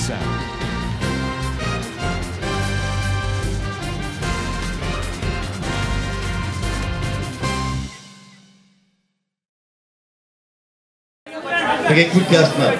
sound. Exit చేస్తున్నారు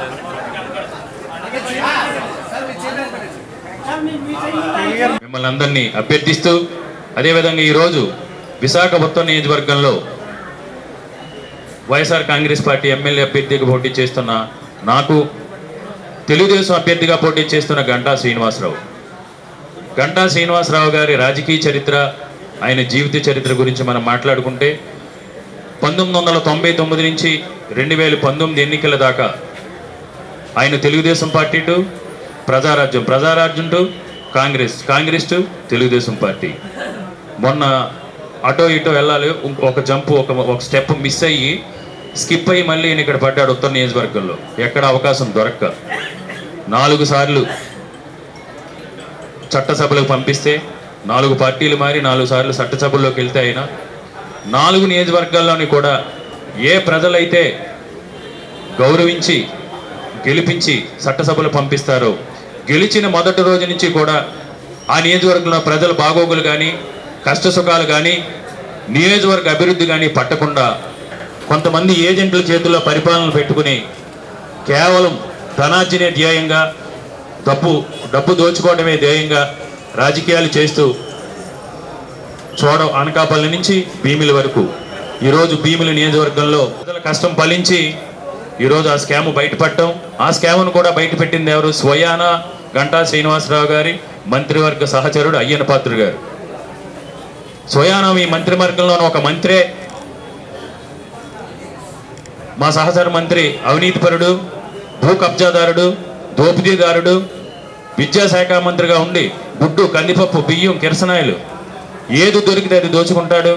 మిమ్మల్ని అందరినీ అభ్యర్థిస్తూ అదేవిధంగా ఈరోజు విశాఖపట్నం నియోజకవర్గంలో వైఎస్ఆర్ కాంగ్రెస్ పార్టీ ఎమ్మెల్యే అభ్యర్థిగా పోటీ చేస్తున్న నాకు తెలుగుదేశం అభ్యర్థిగా పోటీ చేస్తున్న గంటా శ్రీనివాసరావు గంటా శ్రీనివాసరావు గారి రాజకీయ చరిత్ర ఆయన జీవిత చరిత్ర గురించి మనం మాట్లాడుకుంటే పంతొమ్మిది వందల తొంభై తొమ్మిది నుంచి రెండు వేల పంతొమ్మిది ఎన్నికల దాకా ఆయన Telugu Desam party to Praja Rajyam Praja Rajyam to Congress Congress to Telugu Desam party మొన్న అటో ఇటో వెళ్ళాలి ఇంకో- ఒక జంప్ ఒక ఒక స్టెప్ మిస్ అయ్యి స్కిప్ అయ్యి మళ్ళీ ఈయన ఇక్కడ పడ్డాడు ఉత్తర నియోజకవర్గంలో ఎక్కడ అవకాశం దొరక్క నాలుగు సార్లు చట్టసభలకు పంపిస్తే నాలుగు పార్టీలు మారి నాలుగు సార్లు చట్టసభల్లోకి వెళ్తే అయినా నాలుగు నియోజకవర్గాల్లోని కూడా ఏ ప్రజలైతే గౌరవించి గెలిపించి చట్టసభలు పంపిస్తారో గెలిచిన మొదటి రోజు నుంచి కూడా ఆ నియోజకవర్గంలో ప్రజల బాగోగులు కానీ కష్ట సుఖాలు కానీ నియోజకవర్గ అభివృద్ధి కానీ పట్టకుండా కొంతమంది ఏజెంట్ల చేతుల్లో పరిపాలన పెట్టుకుని కేవలం ధనార్జనే ధ్యేయంగా డబ్బు డబ్బు దోచుకోవడమే ధ్యేయంగా రాజకీయాలు చేస్తూ చూడ అనకాపల్లి నుంచి భీమిలి వరకు ఈరోజు భీమిలి నియోజకవర్గంలో ప్రజల కష్టం ఫలించి ఈరోజు ఆ స్కామ్ బయటపడటం ఆ స్కామ్ను కూడా బయటపెట్టింది ఎవరు స్వయాన గంటా శ్రీనివాసరావు గారి మంత్రివర్గ సహచరుడు అయ్యన పాత్రుడు గారు స్వయాన ఈ మంత్రివర్గంలోని ఒక మంత్రే మా సహచర మంత్రి అవినీతిపరుడు భూ కబ్జాదారుడు దోపిడీదారుడు విద్యాశాఖ మంత్రిగా ఉండి గుడ్డు కందిపప్పు బియ్యం కిరసనాయలు ఏది దొరికితే అది దోచుకుంటాడు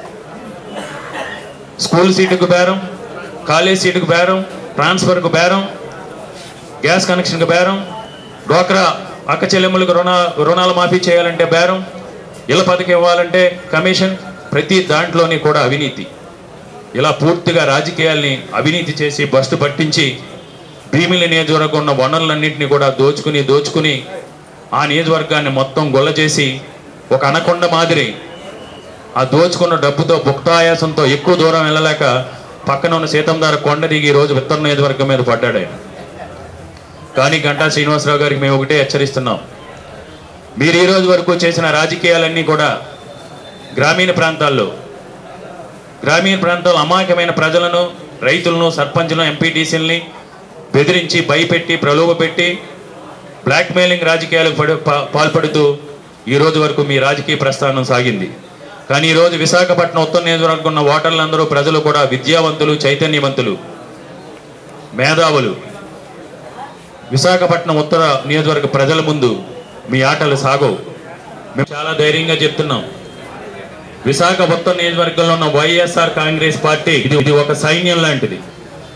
స్కూల్ సీటుకు బేరం కాలేజ్ సీటుకు బేరం ట్రాన్స్ఫర్కు బేరం గ్యాస్ కనెక్షన్కు బేరం డోక్రా అక్క చెల్లెమ్మలకు రుణ రుణాలు మాఫీ చేయాలంటే బేరం ఇళ్ళ పథకం ఇవ్వాలంటే కమిషన్ ప్రతి దాంట్లోని కూడా అవినీతి ఇలా పూర్తిగా రాజకీయాల్ని అవినీతి చేసి బస్టు పట్టించి భీమిలి నియోజకవర్గం ఉన్న వనరులన్నింటినీ కూడా దోచుకుని దోచుకుని ఆ నియోజకవర్గాన్ని మొత్తం గొల్ల చేసి ఒక అనకొండ మాదిరి ఆ దోచుకున్న డబ్బుతో భుక్తాయాసంతో ఎక్కువ దూరం వెళ్ళలేక పక్కన ఉన్న సీతందార కొండ దిగి ఈ రోజు ఉత్తర నియోజకవర్గం మీద పడ్డాడు ఆయన కానీ గంటా శ్రీనివాసరావు గారికి మేము ఒకటే హెచ్చరిస్తున్నాం మీరు ఈ రోజు వరకు చేసిన రాజకీయాలన్నీ కూడా గ్రామీణ ప్రాంతాల్లో గ్రామీణ ప్రాంతాల్లో అమాయకమైన ప్రజలను రైతులను సర్పంచులను ఎంపీటీసీలని బెదిరించి భయపెట్టి ప్రలోభపెట్టి బ్లాక్మెయిలింగ్ రాజకీయాలకు పడు పా- పాల్పడుతూ ఈ రోజు వరకు మీ రాజకీయ ప్రస్థానం సాగింది కానీ ఈ రోజు విశాఖపట్నం ఉత్తర నియోజకవర్గం ఉన్న ఓటర్లందరూ ప్రజలు కూడా విద్యావంతులు చైతన్యవంతులు మేధావులు విశాఖపట్నం ఉత్తర నియోజకవర్గ ప్రజల ముందు మీ ఆటలు సాగవు మేము చాలా ధైర్యంగా చెప్తున్నాం విశాఖ ఉత్తర నియోజకవర్గంలో ఉన్న వైఎస్ఆర్ కాంగ్రెస్ పార్టీ ఇది ఇది ఒక సైన్యం లాంటిది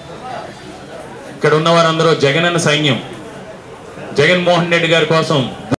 ఇక్కడ ఉన్న వారందరూ జగనన్న సైన్యం జగన్మోహన్ రెడ్డి గారి కోసం